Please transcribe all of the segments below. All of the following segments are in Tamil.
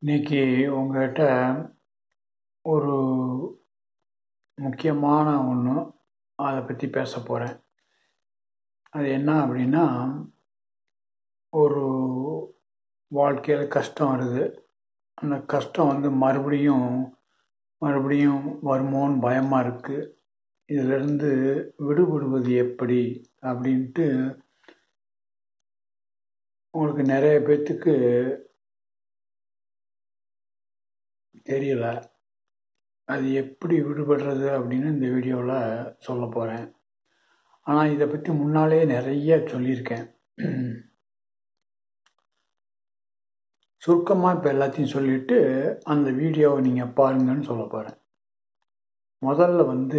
இன்னைக்கு உங்ககிட்ட ஒரு முக்கியமான ஒன்று அதை பற்றி பேச போகிறேன் அது என்ன அப்படின்னா ஒரு வாழ்க்கையில் கஷ்டம் வருது அந்த கஷ்டம் வந்து மறுபடியும் மறுபடியும் வருமோன்னு பயமாக இருக்குது இதிலிருந்து விடுபடுவது எப்படி அப்படின்ட்டு உங்களுக்கு நிறைய பேர்த்துக்கு தெரியல அது எப்படி விடுபடுறது அப்படின்னு இந்த வீடியோவில் சொல்ல போகிறேன் ஆனால் இதை பற்றி முன்னாலே நிறைய சொல்லியிருக்கேன் சுருக்கமாக இப்போ எல்லாத்தையும் சொல்லிவிட்டு அந்த வீடியோவை நீங்கள் பாருங்கன்னு சொல்ல போகிறேன் முதல்ல வந்து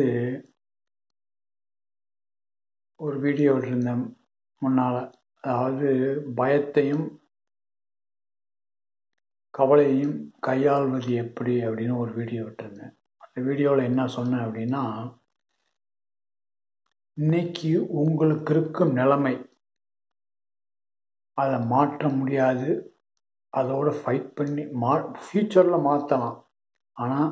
ஒரு வீடியோ விட்டுருந்தேன் முன்னால் அதாவது பயத்தையும் கவலையையும் கையாள்வது எப்படி அப்படின்னு ஒரு வீடியோ விட்டுருந்தேன் அந்த வீடியோவில் என்ன சொன்னேன் அப்படின்னா இன்னைக்கு உங்களுக்கு இருக்கும் நிலைமை அதை மாற்ற முடியாது அதோட ஃபைட் பண்ணி மா ஃப்யூச்சரில் மாற்றலாம் ஆனால்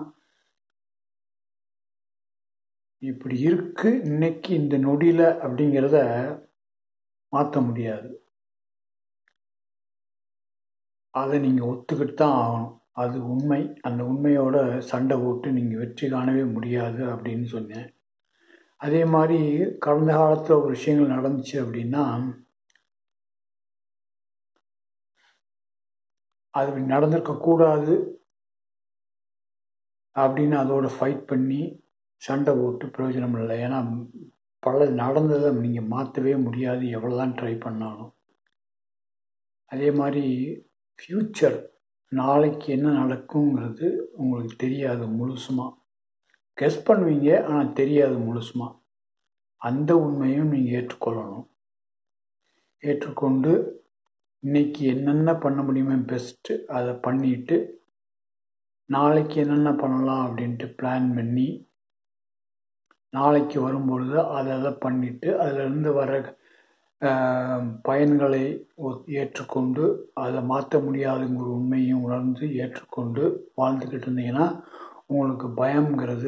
இப்படி இருக்கு இன்னைக்கு இந்த நொடியில் அப்படிங்கிறத மாற்ற முடியாது அதை நீங்கள் ஒத்துக்கிட்டு தான் ஆகணும் அது உண்மை அந்த உண்மையோட சண்டை போட்டு நீங்கள் வெற்றி காணவே முடியாது அப்படின்னு சொன்னேன் அதே மாதிரி கடந்த காலத்தில் ஒரு விஷயங்கள் நடந்துச்சு அப்படின்னா அது நடந்திருக்கக்கூடாது அப்படின்னு அதோட ஃபைட் பண்ணி சண்டை போட்டு பிரயோஜனம் இல்லை ஏன்னா பல நடந்ததை நீங்கள் மாற்றவே முடியாது எவ்வளோ தான் ட்ரை பண்ணாலும் அதே மாதிரி ஃப்யூச்சர் நாளைக்கு என்ன நடக்குங்கிறது உங்களுக்கு தெரியாது முழுசுமாக கெஸ் பண்ணுவீங்க ஆனால் தெரியாது முழுசுமாக அந்த உண்மையும் நீங்கள் ஏற்றுக்கொள்ளணும் ஏற்றுக்கொண்டு இன்னைக்கு என்னென்ன பண்ண முடியுமோ பெஸ்ட்டு அதை பண்ணிட்டு நாளைக்கு என்னென்ன பண்ணலாம் அப்படின்ட்டு பிளான் பண்ணி நாளைக்கு வரும்பொழுது அதை அதை பண்ணிவிட்டு அதிலிருந்து வர பயன்களை ஏற்றுக்கொண்டு அதை மாற்ற முடியாதுங்கிற உண்மையும் உணர்ந்து ஏற்றுக்கொண்டு வாழ்ந்துக்கிட்டு இருந்தீங்கன்னா உங்களுக்கு பயம்ங்கிறது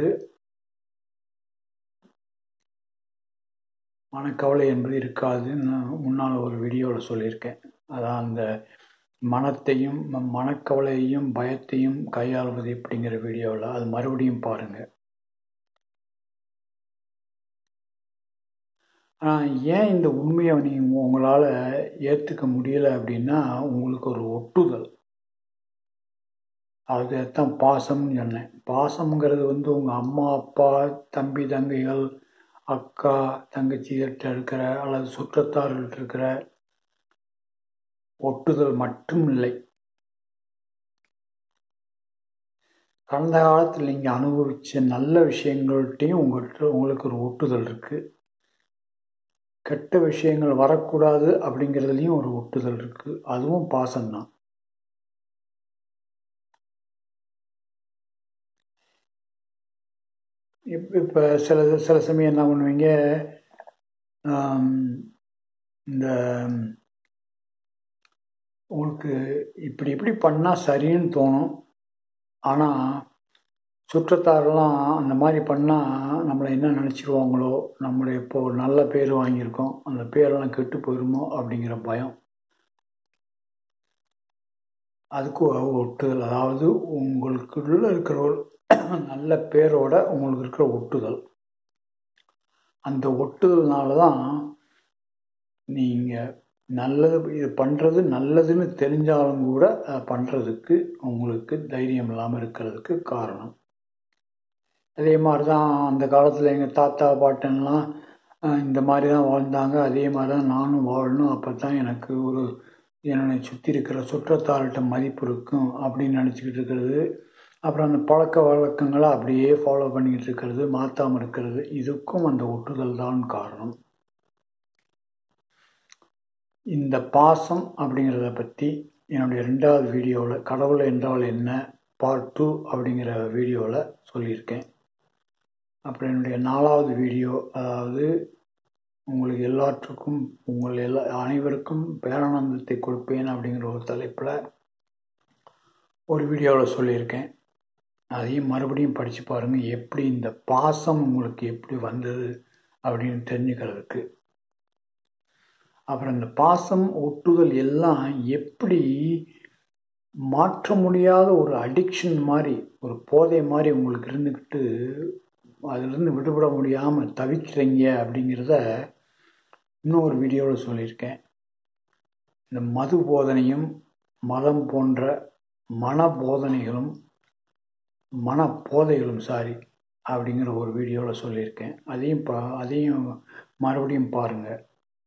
மனக்கவலை என்பது இருக்காதுன்னு முன்னால் ஒரு வீடியோவில் சொல்லியிருக்கேன் அதான் அந்த மனத்தையும் மனக்கவலையையும் பயத்தையும் கையாள்வது எப்படிங்கிற வீடியோவில் அது மறுபடியும் பாருங்கள் ஆனால் ஏன் இந்த உண்மையை நீங்கள் உங்களால் ஏற்றுக்க முடியலை அப்படின்னா உங்களுக்கு ஒரு ஒட்டுதல் அதுதான் பாசம்னு சொன்னேன் பாசம்ங்கிறது வந்து உங்கள் அம்மா அப்பா தம்பி தங்கைகள் அக்கா தங்கச்சிகிட்ட இருக்கிற அல்லது சுற்றத்தார்கள்ட்ட இருக்கிற ஒட்டுதல் மட்டும் இல்லை கடந்த காலத்தில் நீங்கள் அனுபவித்த நல்ல விஷயங்கள்ட்டையும் உங்கள்கிட்ட உங்களுக்கு ஒரு ஒட்டுதல் இருக்குது கெட்ட விஷயங்கள் வரக்கூடாது அப்படிங்கிறதுலையும் ஒரு ஒட்டுதல் இருக்குது அதுவும் பாசம்தான் இப்போ இப்போ சில சில சமயம் என்ன பண்ணுவீங்க இந்த உங்களுக்கு இப்படி இப்படி பண்ணால் சரின்னு தோணும் ஆனால் சுற்றத்தாரெல்லாம் அந்த மாதிரி பண்ணால் நம்மளை என்ன நினச்சிருவாங்களோ நம்மளுடைய இப்போ ஒரு நல்ல பேர் வாங்கியிருக்கோம் அந்த பேரெல்லாம் கெட்டு போயிருமோ அப்படிங்கிற பயம் அதுக்கு ஒட்டுதல் அதாவது உங்களுக்குள்ள இருக்கிற ஒரு நல்ல பேரோட உங்களுக்கு இருக்கிற ஒட்டுதல் அந்த ஒட்டுதல்னால தான் நீங்கள் நல்லது இது பண்ணுறது நல்லதுன்னு தெரிஞ்சாலும் கூட பண்ணுறதுக்கு உங்களுக்கு தைரியம் இல்லாமல் இருக்கிறதுக்கு காரணம் அதே மாதிரி தான் அந்த காலத்தில் எங்கள் தாத்தா பாட்டன்லாம் இந்த மாதிரி தான் வாழ்ந்தாங்க அதே மாதிரி தான் நானும் வாழணும் அப்போ தான் எனக்கு ஒரு என்னை சுற்றி இருக்கிற சுற்றத்தார்கிட்ட மதிப்பு இருக்கும் அப்படின்னு நினச்சிக்கிட்டு இருக்கிறது அப்புறம் அந்த பழக்க வழக்கங்களை அப்படியே ஃபாலோ பண்ணிக்கிட்டு இருக்கிறது மாற்றாமல் இருக்கிறது இதுக்கும் அந்த ஒட்டுதல் தான் காரணம் இந்த பாசம் அப்படிங்கிறத பற்றி என்னுடைய ரெண்டாவது வீடியோவில் கடவுள் என்றால் என்ன பார்ட் டூ அப்படிங்கிற வீடியோவில் சொல்லியிருக்கேன் அப்புறம் என்னுடைய நாலாவது வீடியோ அதாவது உங்களுக்கு எல்லாற்றுக்கும் உங்கள் எல்லா அனைவருக்கும் பேரானந்தத்தை கொடுப்பேன் அப்படிங்கிற ஒரு தலைப்பில் ஒரு வீடியோவில் சொல்லியிருக்கேன் அதையும் மறுபடியும் படித்து பாருங்கள் எப்படி இந்த பாசம் உங்களுக்கு எப்படி வந்தது அப்படின்னு தெரிஞ்சுக்கிறதுக்கு அப்புறம் இந்த பாசம் ஒட்டுதல் எல்லாம் எப்படி மாற்ற முடியாத ஒரு அடிக்ஷன் மாதிரி ஒரு போதை மாதிரி உங்களுக்கு இருந்துக்கிட்டு அதிலிருந்து விடுபட முடியாமல் தவிக்கிறீங்க அப்படிங்கிறத இன்னொரு வீடியோவில் சொல்லியிருக்கேன் இந்த மது போதனையும் மதம் போன்ற மன போதனைகளும் மன போதைகளும் சாரி அப்படிங்கிற ஒரு வீடியோவில் சொல்லியிருக்கேன் அதையும் பா அதையும் மறுபடியும் பாருங்கள்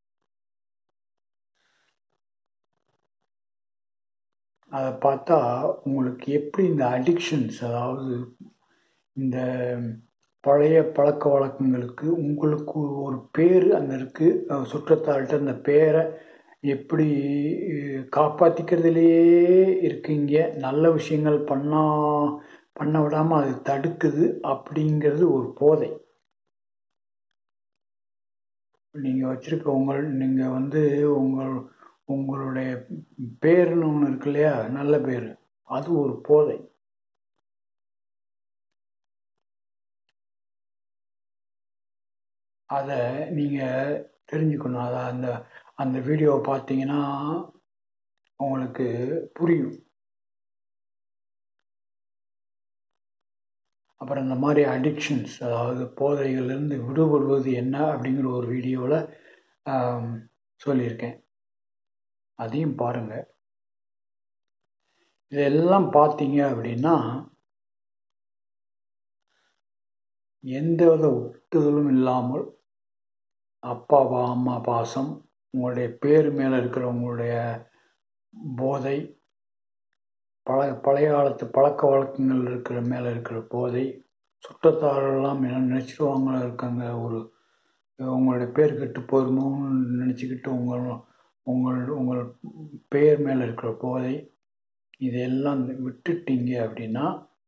அதை பார்த்தா உங்களுக்கு எப்படி இந்த அடிக்ஷன்ஸ் அதாவது இந்த பழைய பழக்க வழக்கங்களுக்கு உங்களுக்கு ஒரு பேர் அந்த இருக்குது சுற்றத்தாள்கிட்ட அந்த பேரை எப்படி காப்பாற்றிக்கிறதுலையே இருக்கீங்க நல்ல விஷயங்கள் பண்ணா பண்ண விடாமல் அது தடுக்குது அப்படிங்கிறது ஒரு போதை நீங்கள் வச்சுருக்க உங்கள் நீங்கள் வந்து உங்கள் உங்களுடைய பேர்னு ஒன்று இருக்கு இல்லையா நல்ல பேர் அது ஒரு போதை அதை நீங்கள் தெரிஞ்சுக்கணும் அதை அந்த அந்த வீடியோவை பார்த்தீங்கன்னா உங்களுக்கு புரியும் அப்புறம் இந்த மாதிரி அடிக்ஷன்ஸ் அதாவது போதைகள்லேருந்து விடுபடுவது என்ன அப்படிங்கிற ஒரு வீடியோவில் சொல்லியிருக்கேன் அதையும் பாருங்கள் இதெல்லாம் பார்த்தீங்க அப்படின்னா எந்தவித ஒட்டுதலும் இல்லாமல் அப்பா அம்மா பாசம் உங்களுடைய பேர் மேலே இருக்கிற உங்களுடைய போதை பழ பழைய காலத்து பழக்க வழக்கங்கள் இருக்கிற மேலே இருக்கிற போதை சுற்றத்தாரெல்லாம் என்ன நினச்சிடுவாங்களோ இருக்காங்க ஒரு உங்களுடைய பேர் கெட்டு போயிருமோன்னு நினச்சிக்கிட்டு உங்கள் உங்கள் உங்கள் பெயர் மேலே இருக்கிற போதை இதெல்லாம் விட்டுட்டீங்க அப்படின்னா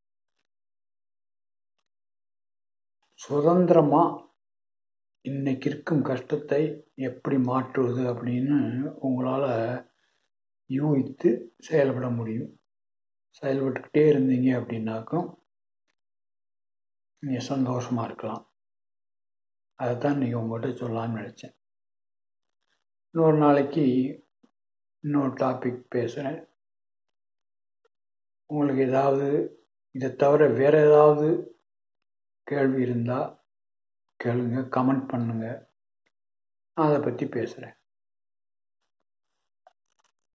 சுதந்திரமாக இன்னைக்கு இருக்கும் கஷ்டத்தை எப்படி மாற்றுவது அப்படின்னு உங்களால் யூகித்து செயல்பட முடியும் செயல்பட்டுக்கிட்டே இருந்தீங்க அப்படின்னாக்கும் நீங்கள் சந்தோஷமாக இருக்கலாம் அதை தான் நீங்கள் உங்கள்கிட்ட சொல்லலாம்னு நினச்சேன் இன்னொரு நாளைக்கு இன்னொரு டாபிக் பேசுகிறேன் உங்களுக்கு ஏதாவது இதை தவிர வேறு ஏதாவது கேள்வி இருந்தால் கேளுங்க கமெண்ட் பண்ணுங்கள் நான் அதை பற்றி பேசுகிறேன்